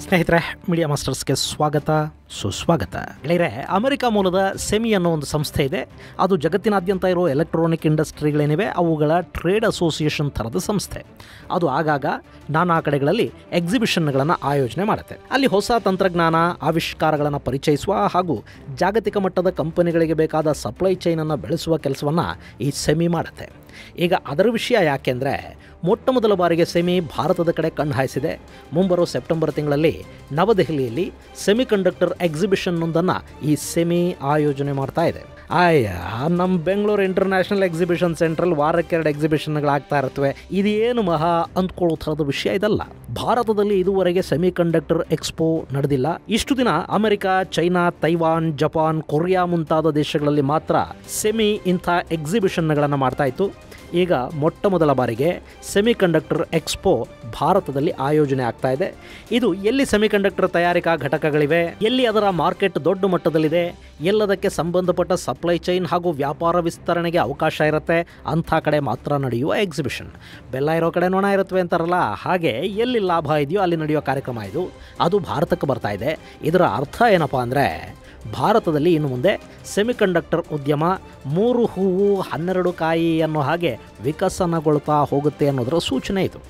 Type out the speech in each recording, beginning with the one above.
ಸ್ನೇಹಿತರೆ ಮೀಡಿಯಾ ಮಾಸ್ಟರ್ಸ್ಗೆ ಸ್ವಾಗತ ಸುಸ್ವಾಗತ ಗೆಳೆಯರೆ ಅಮೆರಿಕ ಮೂಲದ ಸೆಮಿ ಅನ್ನೋ ಒಂದು ಸಂಸ್ಥೆ ಇದೆ ಅದು ಜಗತ್ತಿನಾದ್ಯಂತ ಇರೋ ಎಲೆಕ್ಟ್ರಾನಿಕ್ ಇಂಡಸ್ಟ್ರಿಗಳೇನಿವೆ ಅವುಗಳ ಟ್ರೇಡ್ ಅಸೋಸಿಯೇಷನ್ ಥರದ ಸಂಸ್ಥೆ ಅದು ಆಗಾಗ ನಾನಾ ಕಡೆಗಳಲ್ಲಿ ಎಕ್ಸಿಬಿಷನ್ಗಳನ್ನು ಆಯೋಜನೆ ಮಾಡುತ್ತೆ ಅಲ್ಲಿ ಹೊಸ ತಂತ್ರಜ್ಞಾನ ಆವಿಷ್ಕಾರಗಳನ್ನು ಪರಿಚಯಿಸುವ ಹಾಗೂ ಜಾಗತಿಕ ಮಟ್ಟದ ಕಂಪನಿಗಳಿಗೆ ಬೇಕಾದ ಸಪ್ಲೈ ಚೈನನ್ನು ಬೆಳೆಸುವ ಕೆಲಸವನ್ನು ಈ ಸೆಮಿ ಮಾಡುತ್ತೆ ಈಗ ಅದರ ವಿಷಯ ಯಾಕೆಂದರೆ ಮೊಟ್ಟ ಮೊದಲ ಬಾರಿಗೆ ಸೆಮಿ ಭಾರತದ ಕಡೆ ಕಣ್ಣು ಹಾಯಿಸಿದೆ ಮುಂಬರೋ ಸೆಪ್ಟೆಂಬರ್ ತಿಂಗಳಲ್ಲಿ ನವದೆಹಲಿಯಲ್ಲಿ ಸೆಮಿ ಕಂಡಕ್ಟರ್ ಎಕ್ಸಿಬಿಷನ್ ಒಂದನ್ನು ಈ ಸೆಮಿ ಆಯೋಜನೆ ಮಾಡ್ತಾ ಇದೆ ಆಯ್ಯ ನಮ್ಮ ಬೆಂಗಳೂರು ಇಂಟರ್ನ್ಯಾಷನಲ್ ಎಕ್ಸಿಬಿಷನ್ ಸೆಂಟ್ರಲ್ಲಿ ವಾರಕ್ಕೆ ಎರಡು ಎಕ್ಸಿಬಿಷನ್ಗಳಾಗ್ತಾ ಇರ್ತವೆ ಇದೇನು ಮಹಾ ಅಂದ್ಕೊಳ್ಳೋ ಥರದ ವಿಷಯ ಇದಲ್ಲ ಭಾರತದಲ್ಲಿ ಇದುವರೆಗೆ ಸೆಮಿ ಕಂಡಕ್ಟರ್ ಎಕ್ಸ್ಪೋ ನಡೆದಿಲ್ಲ ಇಷ್ಟು ದಿನ America China Taiwan Japan Korea ಮುಂತಾದ ದೇಶಗಳಲ್ಲಿ ಮಾತ್ರ ಸೆಮಿ ಇಂಥ ಎಕ್ಸಿಬಿಷನ್ಗಳನ್ನು ಮಾಡ್ತಾ ಇತ್ತು ಈಗ ಮೊಟ್ಟ ಮೊದಲ ಬಾರಿಗೆ ಸೆಮಿ ಕಂಡಕ್ಟರ್ ಎಕ್ಸ್ಪೋ ಭಾರತದಲ್ಲಿ ಆಯೋಜನೆ ಆಗ್ತಾ ಇದೆ ಇದು ಎಲ್ಲಿ ಸೆಮಿ ಕಂಡಕ್ಟರ್ ತಯಾರಿಕಾ ಘಟಕಗಳಿವೆ ಎಲ್ಲಿ ಅದರ ಮಾರ್ಕೆಟ್ ದೊಡ್ಡ ಮಟ್ಟದಲ್ಲಿದೆ ಎಲ್ಲದಕ್ಕೆ ಸಂಬಂಧಪಟ್ಟ ಸಪ್ಲೈ ಚೈನ್ ಹಾಗೂ ವ್ಯಾಪಾರ ವಿಸ್ತರಣೆಗೆ ಅವಕಾಶ ಇರುತ್ತೆ ಅಂಥ ಕಡೆ ಮಾತ್ರ ನಡೆಯುವ ಎಕ್ಸಿಬಿಷನ್ ಬೆಲ್ಲ ಇರೋ ಕಡೆ ನೊಣ ಇರುತ್ತವೆ ಅಂತಾರಲ್ಲ ಹಾಗೆ ಎಲ್ಲಿ ಲಾಭ ಇದೆಯೋ ಅಲ್ಲಿ ನಡೆಯುವ ಕಾರ್ಯಕ್ರಮ ಇದು ಅದು ಭಾರತಕ್ಕೆ ಬರ್ತಾ ಇದೆ ಇದರ ಅರ್ಥ ಏನಪ್ಪ ಅಂದರೆ ಭಾರತದಲ್ಲಿ ಇನ್ನು ಮುಂದೆ ಸೆಮಿಕಂಡಕ್ಟರ್ ಉದ್ಯಮ ಮೂರು ಹೂವು ಹನ್ನೆರಡು ಕಾಯಿ ಅನ್ನೋ ಹಾಗೆ ವಿಕಸನಗೊಳ್ತಾ ಹೋಗುತ್ತೆ ಅನ್ನೋದರ ಸೂಚನೆ ಇದು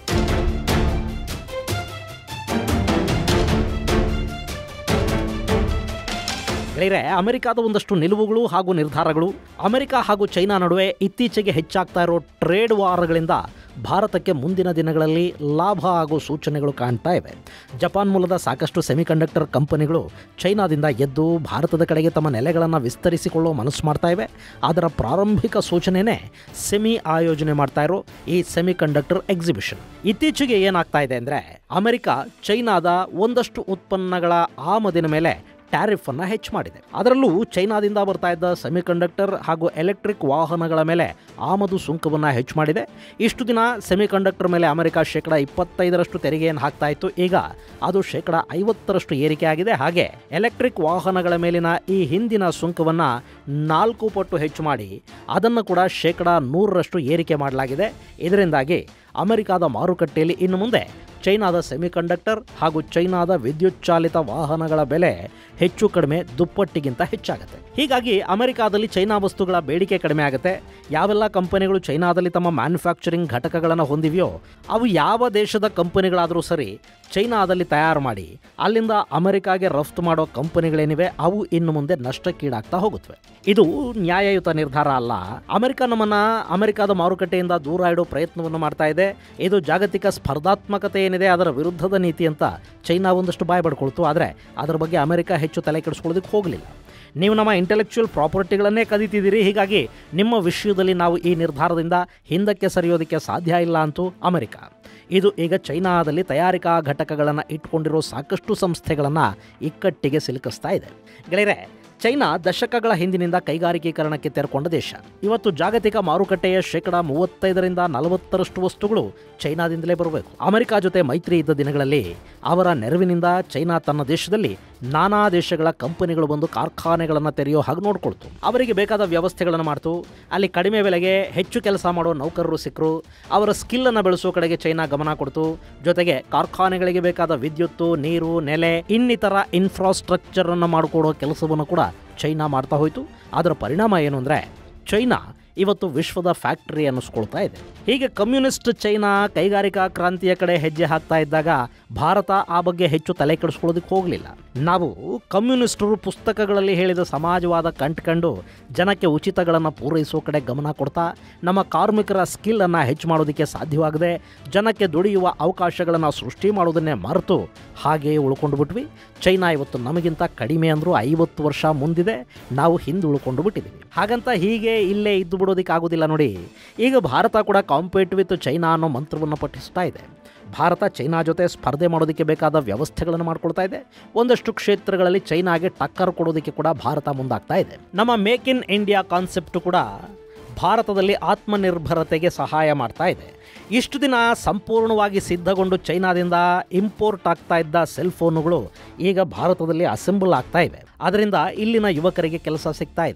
ಗೆಳೆಯರೆ ಅಮೆರಿಕಾದ ಒಂದಷ್ಟು ನಿಲುವುಗಳು ಹಾಗೂ ನಿರ್ಧಾರಗಳು ಅಮೆರಿಕ ಹಾಗೂ ಚೈನಾ ನಡುವೆ ಇತ್ತೀಚೆಗೆ ಹೆಚ್ಚಾಗ್ತಾ ಇರೋ ಟ್ರೇಡ್ ವಾರಗಳಿಂದ ಭಾರತಕ್ಕೆ ಮುಂದಿನ ದಿನಗಳಲ್ಲಿ ಲಾಭ ಹಾಗೂ ಸೂಚನೆಗಳು ಕಾಣ್ತಾ ಇವೆ ಜಪಾನ್ ಮೂಲದ ಸಾಕಷ್ಟು ಸೆಮಿಕಂಡಕ್ಟರ್ ಕಂಪನಿಗಳು ಚೈನಾದಿಂದ ಎದ್ದು ಭಾರತದ ಕಡೆಗೆ ತಮ್ಮ ನೆಲೆಗಳನ್ನು ವಿಸ್ತರಿಸಿಕೊಳ್ಳುವ ಮನಸ್ಸು ಮಾಡ್ತಾ ಇವೆ ಅದರ ಪ್ರಾರಂಭಿಕ ಸೂಚನೆನೇ ಸೆಮಿ ಆಯೋಜನೆ ಮಾಡ್ತಾ ಇರೋ ಈ ಸೆಮಿಕಂಡಕ್ಟರ್ ಎಕ್ಸಿಬಿಷನ್ ಇತ್ತೀಚೆಗೆ ಏನಾಗ್ತಾ ಇದೆ ಅಂದರೆ ಅಮೆರಿಕ ಚೈನಾದ ಒಂದಷ್ಟು ಉತ್ಪನ್ನಗಳ ಆಮದಿನ ಮೇಲೆ ಟ್ಯಾರಿಫ್ ಅನ್ನು ಹೆಚ್ಚು ಮಾಡಿದೆ ಅದರಲ್ಲೂ ಚೈನಾದಿಂದ ಬರ್ತಾ ಇದ್ದ ಸೆಮಿಕಂಡಕ್ಟರ್ ಹಾಗೂ ಎಲೆಕ್ಟ್ರಿಕ್ ವಾಹನಗಳ ಮೇಲೆ ಆಮದು ಸುಂಕವನ್ನು ಹೆಚ್ಚು ಮಾಡಿದೆ ಇಷ್ಟು ದಿನ ಸೆಮಿಕಂಡಕ್ಟರ್ ಮೇಲೆ ಅಮೆರಿಕ ಶೇಕಡ ಇಪ್ಪತ್ತೈದರಷ್ಟು ತೆರಿಗೆಯನ್ನು ಹಾಕ್ತಾ ಇತ್ತು ಈಗ ಅದು ಶೇಕಡ ಐವತ್ತರಷ್ಟು ಏರಿಕೆ ಆಗಿದೆ ಹಾಗೆ ಎಲೆಕ್ಟ್ರಿಕ್ ವಾಹನಗಳ ಮೇಲಿನ ಈ ಹಿಂದಿನ ಸುಂಕವನ್ನು ನಾಲ್ಕು ಪಟ್ಟು ಹೆಚ್ಚು ಮಾಡಿ ಅದನ್ನು ಕೂಡ ಶೇಕಡ ನೂರರಷ್ಟು ಏರಿಕೆ ಮಾಡಲಾಗಿದೆ ಇದರಿಂದಾಗಿ ಅಮೆರಿಕಾದ ಮಾರುಕಟ್ಟೆಯಲ್ಲಿ ಇನ್ನು ಮುಂದೆ ಚೈನಾದ ಸೆಮಿಕಂಡಕ್ಟರ್ ಹಾಗೂ ಚೈನಾದ ವಿದ್ಯುತ್ ಚಾಲಿತ ವಾಹನಗಳ ಬೆಲೆ ಹೆಚ್ಚು ಕಡಿಮೆ ದುಪ್ಪಟ್ಟಿಗಿಂತ ಹೆಚ್ಚಾಗುತ್ತೆ ಹೀಗಾಗಿ ಅಮೆರಿಕಾದಲ್ಲಿ ಚೈನಾ ವಸ್ತುಗಳ ಬೇಡಿಕೆ ಕಡಿಮೆ ಆಗುತ್ತೆ ಯಾವೆಲ್ಲ ಕಂಪನಿಗಳು ಚೈನಾದಲ್ಲಿ ತಮ್ಮ ಮ್ಯಾನುಫ್ಯಾಕ್ಚರಿಂಗ್ ಘಟಕಗಳನ್ನು ಹೊಂದಿವೆಯೋ ಅವು ಯಾವ ದೇಶದ ಕಂಪನಿಗಳಾದರೂ ಸರಿ ಚೈನಾದಲ್ಲಿ ತಯಾರು ಮಾಡಿ ಅಲ್ಲಿಂದ ಅಮೆರಿಕಾಗೆ ರಫ್ತು ಮಾಡೋ ಕಂಪನಿಗಳೇನಿವೆ ಅವು ಇನ್ನು ಮುಂದೆ ನಷ್ಟಕ್ಕೀಡಾಗ್ತಾ ಹೋಗುತ್ತವೆ ಇದು ನ್ಯಾಯಯುತ ನಿರ್ಧಾರ ಅಲ್ಲ ಅಮೆರಿಕ ನಮ್ಮನ್ನ ಅಮೆರಿಕಾದ ಮಾರುಕಟ್ಟೆಯಿಂದ ದೂರ ಇಡೋ ಪ್ರಯತ್ನವನ್ನು ಮಾಡ್ತಾ ಇದೆ ಇದು ಜಾಗತಿಕ ಸ್ಪರ್ಧಾತ್ಮಕತೆ ಏನಿದೆ ಅದರ ವಿರುದ್ಧದ ನೀತಿ ಅಂತ ಚೈನಾ ಒಂದಷ್ಟು ಬಾಯ್ ಪಡ್ಕೊಳ್ತು ಆದರೆ ಅದರ ಬಗ್ಗೆ ಅಮೆರಿಕ ಹೆಚ್ಚು ತಲೆ ಕೆಡಿಸ್ಕೊಳ್ಳೋದಕ್ಕೆ ಹೋಗಲಿಲ್ಲ ನೀವು ನಮ್ಮ ಇಂಟೆಲೆಕ್ಚುಯಲ್ ಪ್ರಾಪರ್ಟಿಗಳನ್ನೇ ಕದೀತಿದ್ದೀರಿ ಹೀಗಾಗಿ ನಿಮ್ಮ ವಿಷಯದಲ್ಲಿ ನಾವು ಈ ನಿರ್ಧಾರದಿಂದ ಹಿಂದಕ್ಕೆ ಸರಿಯೋದಕ್ಕೆ ಸಾಧ್ಯ ಇಲ್ಲ ಅಂತೂ ಅಮೆರಿಕ ಇದು ಈಗ ಚೈನಾದಲ್ಲಿ ತಯಾರಿಕಾ ಘಟಕಗಳನ್ನು ಇಟ್ಕೊಂಡಿರೋ ಸಾಕಷ್ಟು ಸಂಸ್ಥೆಗಳನ್ನು ಇಕ್ಕಟ್ಟಿಗೆ ಸಿಲುಕಿಸ್ತಾ ಇದೆ ಗೆಳೆಯರೆ ಚೈನಾ ದಶಕಗಳ ಹಿಂದಿನಿಂದ ಕೈಗಾರಿಕೀಕರಣಕ್ಕೆ ತೆರೆಕೊಂಡ ದೇಶ ಇವತ್ತು ಜಾಗತಿಕ ಮಾರುಕಟ್ಟೆಯ ಶೇಕಡ ಮೂವತ್ತೈದರಿಂದ ನಲವತ್ತರಷ್ಟು ವಸ್ತುಗಳು ಚೈನಾದಿಂದಲೇ ಬರಬೇಕು ಅಮೆರಿಕ ಜೊತೆ ಮೈತ್ರಿ ಇದ್ದ ದಿನಗಳಲ್ಲಿ ಅವರ ನೆರವಿನಿಂದ ಚೈನಾ ತನ್ನ ದೇಶದಲ್ಲಿ ನಾನಾ ದೇಶಗಳ ಕಂಪನಿಗಳು ಬಂದು ಕಾರ್ಖಾನೆಗಳನ್ನು ತೆರೆಯೋ ಹಾಗೆ ನೋಡ್ಕೊಳ್ತು ಅವರಿಗೆ ಬೇಕಾದ ವ್ಯವಸ್ಥೆಗಳನ್ನು ಮಾಡ್ತು ಅಲ್ಲಿ ಕಡಿಮೆ ಬೆಲೆಗೆ ಹೆಚ್ಚು ಕೆಲಸ ಮಾಡೋ ನೌಕರರು ಸಿಕ್ಕರು ಅವರ ಸ್ಕಿಲ್ಲನ್ನು ಬೆಳೆಸೋ ಕಡೆಗೆ ಚೈನಾ ಗಮನ ಕೊಡ್ತು ಜೊತೆಗೆ ಕಾರ್ಖಾನೆಗಳಿಗೆ ಬೇಕಾದ ವಿದ್ಯುತ್ತು ನೀರು ನೆಲೆ ಇನ್ನಿತರ ಇನ್ಫ್ರಾಸ್ಟ್ರಕ್ಚರ್ ಅನ್ನು ಮಾಡಿಕೊಡೋ ಕೆಲಸವನ್ನು ಕೂಡ ಚೈನಾ ಮಾಡ್ತಾ ಹೋಯಿತು ಅದರ ಪರಿಣಾಮ ಏನು ಅಂದರೆ ಚೈನಾ ಇವತ್ತು ವಿಶ್ವದ ಫ್ಯಾಕ್ಟರಿ ಅನ್ನಿಸ್ಕೊಳ್ತಾ ಇದೆ ಹೀಗೆ ಕಮ್ಯುನಿಸ್ಟ್ ಚೈನಾ ಕೈಗಾರಿಕಾ ಕ್ರಾಂತಿಯ ಕಡೆ ಹೆಜ್ಜೆ ಹಾಕ್ತಾ ಇದ್ದಾಗ ಭಾರತ ಆ ಬಗ್ಗೆ ಹೆಚ್ಚು ತಲೆ ಕೆಡಿಸ್ಕೊಳ್ಳೋದಕ್ಕೆ ಹೋಗಲಿಲ್ಲ ನಾವು ಕಮ್ಯುನಿಸ್ಟರು ಪುಸ್ತಕಗಳಲ್ಲಿ ಹೇಳಿದ ಸಮಾಜವಾದ ಕಂಡ್ಕೊಂಡು ಜನಕ್ಕೆ ಉಚಿತಗಳನ್ನು ಪೂರೈಸೋ ಕಡೆ ಗಮನ ಕೊಡ್ತಾ ನಮ್ಮ ಕಾರ್ಮಿಕರ ಸ್ಕಿಲ್ಲನ್ನು ಹೆಚ್ಚು ಮಾಡೋದಕ್ಕೆ ಸಾಧ್ಯವಾಗದೆ ಜನಕ್ಕೆ ದುಡಿಯುವ ಅವಕಾಶಗಳನ್ನು ಸೃಷ್ಟಿ ಮಾಡೋದನ್ನೇ ಮರೆತು ಹಾಗೆಯೇ ಉಳ್ಕೊಂಡು ಬಿಟ್ವಿ ಚೈನಾ ಇವತ್ತು ನಮಗಿಂತ ಕಡಿಮೆ ಅಂದರೂ ಐವತ್ತು ವರ್ಷ ಮುಂದಿದೆ ನಾವು ಹಿಂದೆ ಉಳ್ಕೊಂಡು ಬಿಟ್ಟಿದ್ದೀವಿ ಹಾಗಂತ ಹೀಗೆ ಇಲ್ಲೇ ಇದ್ದು ಬಿಡೋದಕ್ಕೆ ಆಗೋದಿಲ್ಲ ನೋಡಿ ಈಗ ಭಾರತ ಕೂಡ ಕಾಂಪೇಟ್ ವಿತ್ ಚೈನಾ ಅನ್ನೋ ಮಂತ್ರವನ್ನು ಪಠಿಸ್ತಾ ಇದೆ ಭಾರತ ಚೈನಾ ಜೊತೆ ಸ್ಪರ್ಧೆ ಮಾಡೋದಕ್ಕೆ ಬೇಕಾದ ವ್ಯವಸ್ಥೆಗಳನ್ನು ಮಾಡ್ಕೊಳ್ತಾ ಇದೆ ಒಂದಷ್ಟು ಕ್ಷೇತ್ರಗಳಲ್ಲಿ ಚೈನಾಗೆ ಟಕ್ಕರ್ ಕೊಡೋದಕ್ಕೆ ಕೂಡ ಭಾರತ ಮುಂದಾಗ್ತಾ ಇದೆ ನಮ್ಮ ಮೇಕ್ ಇನ್ ಇಂಡಿಯಾ ಕಾನ್ಸೆಪ್ಟ್ ಕೂಡ ಭಾರತದಲ್ಲಿ ಆತ್ಮನಿರ್ಭರತೆಗೆ ಸಹಾಯ ಮಾಡ್ತಾ ಇದೆ ಇಷ್ಟು ದಿನ ಸಂಪೂರ್ಣವಾಗಿ ಸಿದ್ಧಗೊಂಡು ಚೈನಾದಿಂದ ಇಂಪೋರ್ಟ್ ಆಗ್ತಾ ಇದ್ದ ಸೆಲ್ ಫೋನುಗಳು ಈಗ ಭಾರತದಲ್ಲಿ ಅಸೆಂಬಲ್ ಆಗ್ತಾ ಇವೆ ಅದರಿಂದ ಇಲ್ಲಿನ ಯುವಕರಿಗೆ ಕೆಲಸ ಸಿಗ್ತಾ ಇದೆ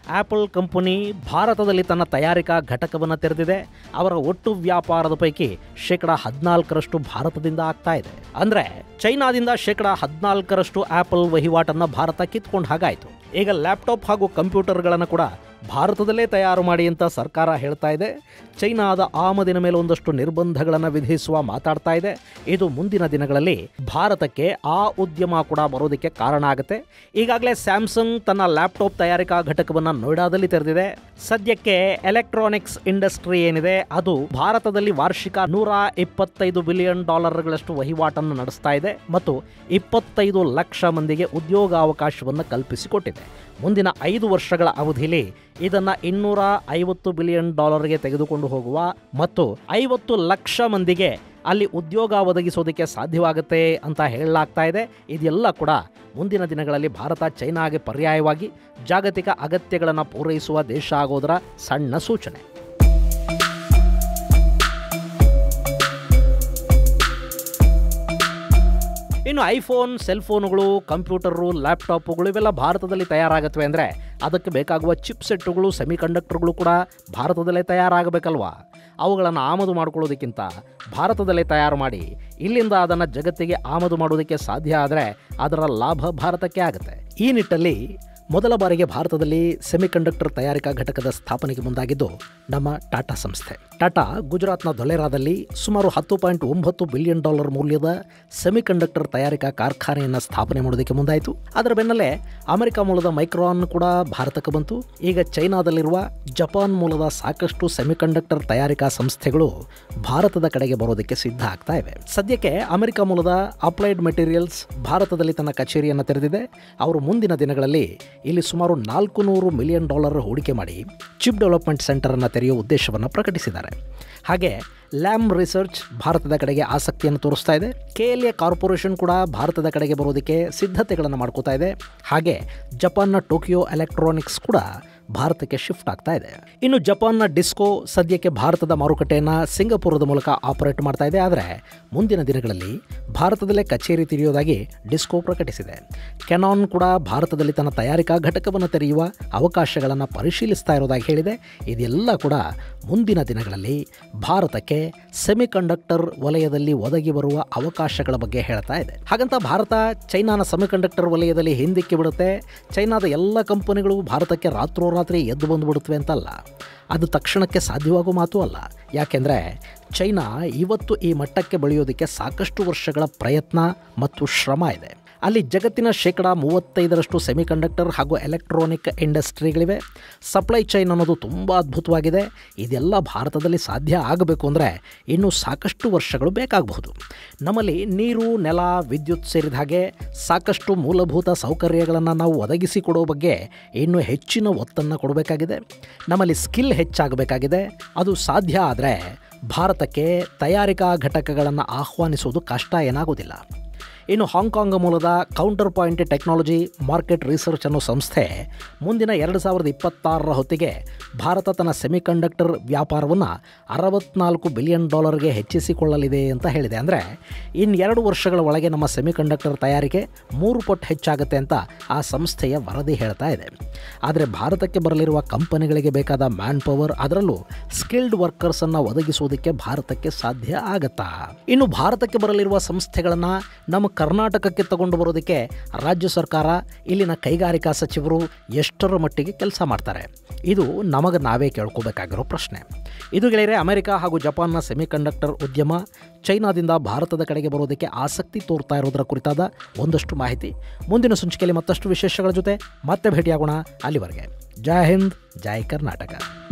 ಆಪಲ್ ಕಂಪನಿ ಭಾರತದಲ್ಲಿ ತನ್ನ ತಯಾರಿಕಾ ಘಟಕವನ್ನು ತೆರೆದಿದೆ ಅವರ ಒಟ್ಟು ವ್ಯಾಪಾರದ ಪೈಕಿ ಶೇಕಡ ಹದಿನಾಲ್ಕರಷ್ಟು ಭಾರತದಿಂದ ಆಗ್ತಾ ಇದೆ ಅಂದ್ರೆ ಚೈನಾದಿಂದ ಶೇಕಡ ಹದಿನಾಲ್ಕರಷ್ಟು ಆಪಲ್ ವಹಿವಾಟನ್ನ ಭಾರತ ಕಿತ್ಕೊಂಡು ಹಾಗಾಯಿತು ಈಗ ಲ್ಯಾಪ್ಟಾಪ್ ಹಾಗೂ ಕಂಪ್ಯೂಟರ್ಗಳನ್ನು ಕೂಡ ಭಾರತದಲ್ಲೇ ತಯಾರು ಮಾಡಿ ಅಂತ ಸರ್ಕಾರ ಹೇಳ್ತಾ ಇದೆ ಚೈನಾದ ಆಮದಿನ ಮೇಲೆ ಒಂದಷ್ಟು ನಿರ್ಬಂಧಗಳನ್ನು ವಿಧಿಸುವ ಮಾತಾಡ್ತಾ ಇದೆ ಇದು ಮುಂದಿನ ದಿನಗಳಲ್ಲಿ ಭಾರತಕ್ಕೆ ಆ ಉದ್ಯಮ ಕೂಡ ಬರೋದಕ್ಕೆ ಕಾರಣ ಆಗುತ್ತೆ ಈಗಾಗಲೇ ಸ್ಯಾಮ್ಸಂಗ್ ತನ್ನ ಲ್ಯಾಪ್ಟಾಪ್ ತಯಾರಿಕಾ ಘಟಕವನ್ನು ನೋಯ್ಡಾದಲ್ಲಿ ತೆರೆದಿದೆ ಸದ್ಯಕ್ಕೆ ಎಲೆಕ್ಟ್ರಾನಿಕ್ಸ್ ಇಂಡಸ್ಟ್ರಿ ಏನಿದೆ ಅದು ಭಾರತದಲ್ಲಿ ವಾರ್ಷಿಕ ನೂರ ಇಪ್ಪತ್ತೈದು ಬಿಲಿಯನ್ ಡಾಲರ್ಗಳಷ್ಟು ವಹಿವಾಟನ್ನು ನಡೆಸ್ತಾ ಇದೆ ಮತ್ತು ಇಪ್ಪತ್ತೈದು ಲಕ್ಷ ಮಂದಿಗೆ ಉದ್ಯೋಗಾವಕಾಶವನ್ನು ಕಲ್ಪಿಸಿಕೊಟ್ಟಿದೆ ಮುಂದಿನ ಐದು ವರ್ಷಗಳ ಅವಧಿಯಲ್ಲಿ ಇದನ್ನು ಇನ್ನೂರ ಐವತ್ತು ಬಿಲಿಯನ್ ಡಾಲರ್ಗೆ ತೆಗೆದುಕೊಂಡು ಹೋಗುವ ಮತ್ತು ಐವತ್ತು ಲಕ್ಷ ಮಂದಿಗೆ ಅಲ್ಲಿ ಉದ್ಯೋಗ ಒದಗಿಸೋದಕ್ಕೆ ಸಾಧ್ಯವಾಗುತ್ತೆ ಅಂತ ಹೇಳಲಾಗ್ತಾ ಇದೆ ಇದೆಲ್ಲ ಕೂಡ ಮುಂದಿನ ದಿನಗಳಲ್ಲಿ ಭಾರತ ಚೈನಾಗೆ ಪರ್ಯಾಯವಾಗಿ ಜಾಗತಿಕ ಅಗತ್ಯಗಳನ್ನು ಪೂರೈಸುವ ದೇಶ ಆಗೋದರ ಸಣ್ಣ ಸೂಚನೆ ಇನ್ನು ಐಫೋನ್ ಸೆಲ್ ಫೋನುಗಳು ಕಂಪ್ಯೂಟರು ಲ್ಯಾಪ್ಟಾಪುಗಳು ಇವೆಲ್ಲ ಭಾರತದಲ್ಲಿ ತಯಾರಾಗತ್ವೆ ಅಂದರೆ ಅದಕ್ಕೆ ಬೇಕಾಗುವ ಚಿಪ್ ಸೆಟ್ಟುಗಳು ಸೆಮಿ ಕಂಡಕ್ಟರ್ಗಳು ಕೂಡ ಭಾರತದಲ್ಲೇ ತಯಾರಾಗಬೇಕಲ್ವಾ ಅವುಗಳನ್ನು ಆಮದು ಮಾಡ್ಕೊಳ್ಳೋದಕ್ಕಿಂತ ಭಾರತದಲ್ಲೇ ತಯಾರು ಮಾಡಿ ಇಲ್ಲಿಂದ ಅದನ್ನು ಜಗತ್ತಿಗೆ ಆಮದು ಮಾಡೋದಕ್ಕೆ ಸಾಧ್ಯ ಆದರೆ ಅದರ ಲಾಭ ಭಾರತಕ್ಕೆ ಆಗುತ್ತೆ ಈ ನಿಟ್ಟಲ್ಲಿ ಮೊದಲ ಬಾರಿಗೆ ಭಾರತದಲ್ಲಿ ಸೆಮಿಕಂಡಕ್ಟರ್ ತಯಾರಿಕಾ ಘಟಕದ ಸ್ಥಾಪನೆಗೆ ಮುಂದಾಗಿದ್ದು ನಮ್ಮ ಟಾಟಾ ಸಂಸ್ಥೆ ಟಾಟಾ ಗುಜರಾತ್ನ ಧೊಲೆರಾದಲ್ಲಿ ಸುಮಾರು ಹತ್ತು ಪಾಯಿಂಟ್ ಒಂಬತ್ತು ಬಿಲಿಯನ್ ಡಾಲರ್ ಮೌಲ್ಯದ ಸೆಮಿಕಂಡಕ್ಟರ್ ತಯಾರಿಕಾ ಕಾರ್ಖಾನೆಯನ್ನು ಸ್ಥಾಪನೆ ಮಾಡೋದಕ್ಕೆ ಮುಂದಾಯಿತು ಅದರ ಬೆನ್ನಲ್ಲೇ ಅಮೆರಿಕ ಮೂಲದ ಮೈಕ್ರಾನ್ ಕೂಡ ಭಾರತಕ್ಕೆ ಬಂತು ಈಗ ಚೈನಾದಲ್ಲಿರುವ ಜಪಾನ್ ಮೂಲದ ಸಾಕಷ್ಟು ಸೆಮಿಕಂಡಕ್ಟರ್ ತಯಾರಿಕಾ ಸಂಸ್ಥೆಗಳು ಭಾರತದ ಕಡೆಗೆ ಬರೋದಕ್ಕೆ ಸಿದ್ಧ ಆಗ್ತಾ ಇವೆ ಸದ್ಯಕ್ಕೆ ಅಮೆರಿಕ ಮೂಲದ ಅಪ್ಲೈಡ್ ಮೆಟೀರಿಯಲ್ಸ್ ಭಾರತದಲ್ಲಿ ತನ್ನ ಕಚೇರಿಯನ್ನು ತೆರೆದಿದೆ ಅವರು ಮುಂದಿನ ದಿನಗಳಲ್ಲಿ ಇಲ್ಲಿ ಸುಮಾರು ನಾಲ್ಕು ನೂರು ಮಿಲಿಯನ್ ಡಾಲರ್ ಹೂಡಿಕೆ ಮಾಡಿ ಚಿಪ್ ಡೆವಲಪ್ಮೆಂಟ್ ಸೆಂಟರನ್ನು ತೆರೆಯುವ ಉದ್ದೇಶವನ್ನು ಪ್ರಕಟಿಸಿದ್ದಾರೆ ಹಾಗೆ ಲ್ಯಾಮ್ ರಿಸರ್ಚ್ ಭಾರತದ ಕಡೆಗೆ ಆಸಕ್ತಿಯನ್ನು ತೋರಿಸ್ತಾ ಇದೆ ಕೆ ಎಲ್ ಎ ಕಾರ್ಪೊರೇಷನ್ ಕೂಡ ಭಾರತದ ಕಡೆಗೆ ಬರೋದಕ್ಕೆ ಸಿದ್ಧತೆಗಳನ್ನು ಮಾಡ್ಕೋತಾ ಇದೆ ಹಾಗೆ ಜಪಾನ್ನ ಟೋಕಿಯೋ ಎಲೆಕ್ಟ್ರಾನಿಕ್ಸ್ ಕೂಡ ಭಾರತಕ್ಕೆ ಶಿಫ್ಟ್ ಆಗ್ತಾ ಇದೆ ಇನ್ನು ಜಪಾನ್ನ ಡಿಸ್ಕೋ ಸದ್ಯಕ್ಕೆ ಭಾರತದ ಮಾರುಕಟ್ಟೆಯನ್ನು ಸಿಂಗಪುರದ ಮೂಲಕ ಆಪರೇಟ್ ಮಾಡ್ತಾ ಇದೆ ಆದರೆ ಮುಂದಿನ ದಿನಗಳಲ್ಲಿ ಭಾರತದಲ್ಲೇ ಕಚೇರಿ ತೆರೆಯೋದಾಗಿ ಡಿಸ್ಕೋ ಪ್ರಕಟಿಸಿದೆ ಕೆನಾನ್ ಕೂಡ ಭಾರತದಲ್ಲಿ ತನ್ನ ತಯಾರಿಕಾ ಘಟಕವನ್ನು ತೆರೆಯುವ ಅವಕಾಶಗಳನ್ನು ಪರಿಶೀಲಿಸ್ತಾ ಇರೋದಾಗಿ ಹೇಳಿದೆ ಇದೆಲ್ಲ ಕೂಡ ಮುಂದಿನ ದಿನಗಳಲ್ಲಿ ಭಾರತಕ್ಕೆ ಸೆಮಿಕಂಡಕ್ಟರ್ ವಲಯದಲ್ಲಿ ಒದಗಿ ಬರುವ ಅವಕಾಶಗಳ ಬಗ್ಗೆ ಹೇಳ್ತಾ ಇದೆ ಹಾಗಂತ ಭಾರತ ಚೈನಾನ ಸೆಮಿಕಂಡಕ್ಟರ್ ವಲಯದಲ್ಲಿ ಹಿಂದಿಕ್ಕಿ ಬಿಡುತ್ತೆ ಚೈನಾದ ಎಲ್ಲ ಕಂಪನಿಗಳು ಭಾರತಕ್ಕೆ ರಾತ್ರೋರಾತ್ರಿ ಎದ್ದು ಬಂದುಬಿಡುತ್ತವೆ ಅಂತಲ್ಲ ಅದು ತಕ್ಷಣಕ್ಕೆ ಸಾಧ್ಯವಾಗೋ ಮಾತು ಅಲ್ಲ ಯಾಕೆಂದರೆ ಚೈನಾ ಇವತ್ತು ಈ ಮಟ್ಟಕ್ಕೆ ಬೆಳೆಯೋದಕ್ಕೆ ಸಾಕಷ್ಟು ವರ್ಷಗಳ ಪ್ರಯತ್ನ ಮತ್ತು ಶ್ರಮ ಇದೆ ಅಲ್ಲಿ ಜಗತ್ತಿನ ಶೇಕಡ ಮೂವತ್ತೈದರಷ್ಟು ಸೆಮಿಕಂಡಕ್ಟರ್ ಹಾಗೂ ಎಲೆಕ್ಟ್ರಾನಿಕ್ ಇಂಡಸ್ಟ್ರಿಗಳಿವೆ ಸಪ್ಲೈ ಚೈನ್ ಅನ್ನೋದು ತುಂಬ ಅದ್ಭುತವಾಗಿದೆ ಇದೆಲ್ಲ ಭಾರತದಲ್ಲಿ ಸಾಧ್ಯ ಆಗಬೇಕು ಅಂದರೆ ಇನ್ನೂ ಸಾಕಷ್ಟು ವರ್ಷಗಳು ಬೇಕಾಗಬಹುದು ನಮ್ಮಲ್ಲಿ ನೀರು ನೆಲ ವಿದ್ಯುತ್ ಸೇರಿದ ಹಾಗೆ ಸಾಕಷ್ಟು ಮೂಲಭೂತ ಸೌಕರ್ಯಗಳನ್ನು ನಾವು ಒದಗಿಸಿಕೊಡೋ ಬಗ್ಗೆ ಇನ್ನೂ ಹೆಚ್ಚಿನ ಒತ್ತನ್ನು ಕೊಡಬೇಕಾಗಿದೆ ನಮ್ಮಲ್ಲಿ ಸ್ಕಿಲ್ ಹೆಚ್ಚಾಗಬೇಕಾಗಿದೆ ಅದು ಸಾಧ್ಯ ಆದರೆ ಭಾರತಕ್ಕೆ ತಯಾರಿಕಾ ಘಟಕಗಳನ್ನು ಆಹ್ವಾನಿಸುವುದು ಕಷ್ಟ ಏನಾಗೋದಿಲ್ಲ ಇನ್ನು ಹಾಂಗ್ಕಾಂಗ್ ಮೂಲದ Counterpoint Technology Market Research ಅನ್ನೋ ಸಂಸ್ಥೆ ಮುಂದಿನ ಎರಡು ಸಾವಿರದ ಇಪ್ಪತ್ತಾರರ ಹೊತ್ತಿಗೆ ಭಾರತ ತನ್ನ ಸೆಮಿಕಂಡಕ್ಟರ್ ವ್ಯಾಪಾರವನ್ನು ಅರವತ್ನಾಲ್ಕು ಬಿಲಿಯನ್ ಡಾಲರ್ಗೆ ಹೆಚ್ಚಿಸಿಕೊಳ್ಳಲಿದೆ ಅಂತ ಹೇಳಿದೆ ಅಂದರೆ ಇನ್ನು ಎರಡು ವರ್ಷಗಳ ಒಳಗೆ ನಮ್ಮ ಸೆಮಿಕಂಡಕ್ಟರ್ ತಯಾರಿಕೆ ಮೂರು ಪಟ್ಟು ಹೆಚ್ಚಾಗುತ್ತೆ ಅಂತ ಆ ಸಂಸ್ಥೆಯ ವರದಿ ಹೇಳ್ತಾ ಇದೆ ಆದರೆ ಭಾರತಕ್ಕೆ ಬರಲಿರುವ ಕಂಪನಿಗಳಿಗೆ ಬೇಕಾದ ಮ್ಯಾನ್ ಪವರ್ ಅದರಲ್ಲೂ ಸ್ಕಿಲ್ಡ್ ವರ್ಕರ್ಸನ್ನು ಒದಗಿಸುವುದಕ್ಕೆ ಭಾರತಕ್ಕೆ ಸಾಧ್ಯ ಆಗತ್ತಾ ಇನ್ನು ಭಾರತಕ್ಕೆ ಬರಲಿರುವ ಸಂಸ್ಥೆಗಳನ್ನು ನಮ್ಮ ಕರ್ನಾಟಕಕ್ಕೆ ತಗೊಂಡು ಬರೋದಕ್ಕೆ ರಾಜ್ಯ ಸರ್ಕಾರ ಇಲ್ಲಿನ ಕೈಗಾರಿಕಾ ಸಚಿವರು ಎಷ್ಟರ ಮಟ್ಟಿಗೆ ಕೆಲಸ ಮಾಡ್ತಾರೆ ಇದು ನಮಗೆ ನಾವೇ ಕೇಳ್ಕೋಬೇಕಾಗಿರೋ ಪ್ರಶ್ನೆ ಇದು ಗೆಳೆಯರೆ ಅಮೆರಿಕ ಹಾಗೂ ಜಪಾನ್ನ ಸೆಮಿಕಂಡಕ್ಟರ್ ಉದ್ಯಮ ಚೈನಾದಿಂದ ಭಾರತದ ಕಡೆಗೆ ಬರೋದಕ್ಕೆ ಆಸಕ್ತಿ ತೋರ್ತಾ ಇರೋದರ ಕುರಿತಾದ ಒಂದಷ್ಟು ಮಾಹಿತಿ ಮುಂದಿನ ಸಂಚಿಕೆಯಲ್ಲಿ ಮತ್ತಷ್ಟು ವಿಶೇಷಗಳ ಜೊತೆ ಮತ್ತೆ ಭೇಟಿಯಾಗೋಣ ಅಲ್ಲಿವರೆಗೆ ಜೈ ಹಿಂದ್ ಜೈ ಕರ್ನಾಟಕ